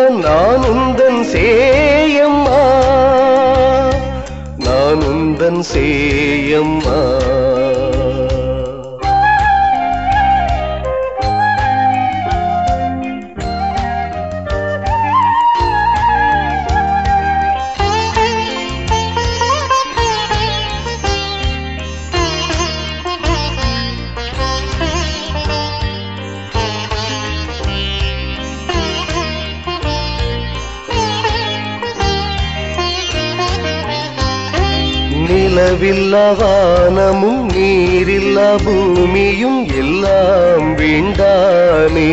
நான் உந்தன் சேயம்மா நான் உந்தன் சேயம்மா நிலவில்லா வானமும் நீரில்லா பூமியும் எல்லாம் வீண்டானே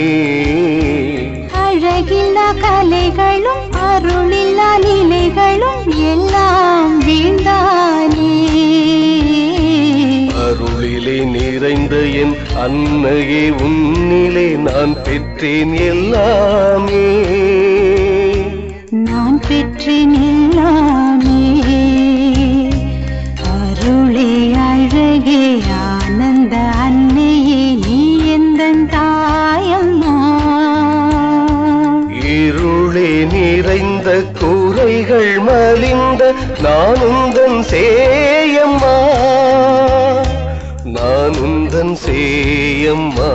அழகில்லா கலைகளும் அருளில்லா நிலைகளும் எல்லாம் வீண்டானே அருளிலே நிறைந்த என் அன்னையே உன்னிலே நான் பெற்றேன் எல்லாமே நான் பெற்றேன் எல்லாமே அருளே அழகே ஆனந்த அன்னையே நீ எந்த தாயம்மா இருளே நிறைந்த கூரைகள் மலிந்த நான் உந்தன் சேயம்மா நான் உந்தன் சேயம்மா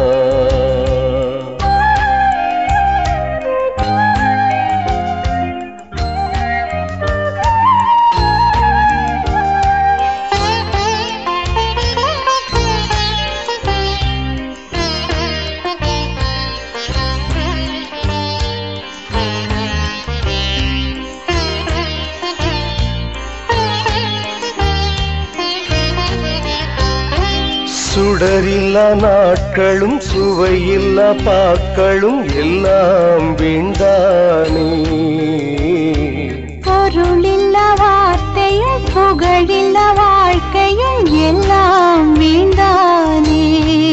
சுடரில்லா நாட்களும் சுவையில்லா பாக்களும் எல்லாம் வீண்டானே பொருளில்ல வார்த்தையும் புகழில்ல வாழ்க்கையும் எல்லாம் வீண்டானே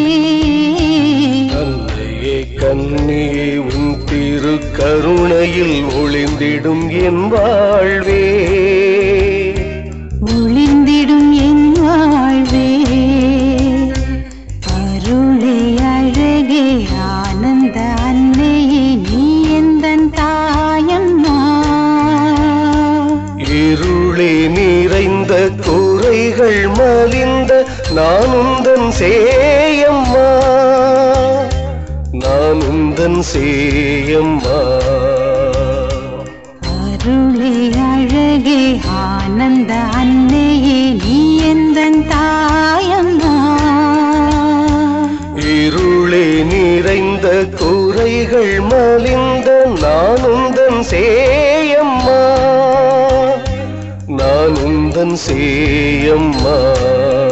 அன்னையே கண்ணியே உன் திரு கருணையில் ஒளிந்திடும் என் வாழ்வே ஒளிந்திடும் என் வாழ்வே அருளே அழகே ஆனந்த அன்னையே நீ எந்த தாயம்மா இருளே நிறைந்த குறைகள் மலிந்த நான் உந்தன் சேயம்மா நான் உந்தன் சேயம்மா அருளே அழகே ஆனந்த அன்னையே நீ எந்த தாயம்மா இருளே நிறைந்த குறைகள் மலிந்த நான் உந்தன் சேயம்மா நான் உந்தன் சேயம்மா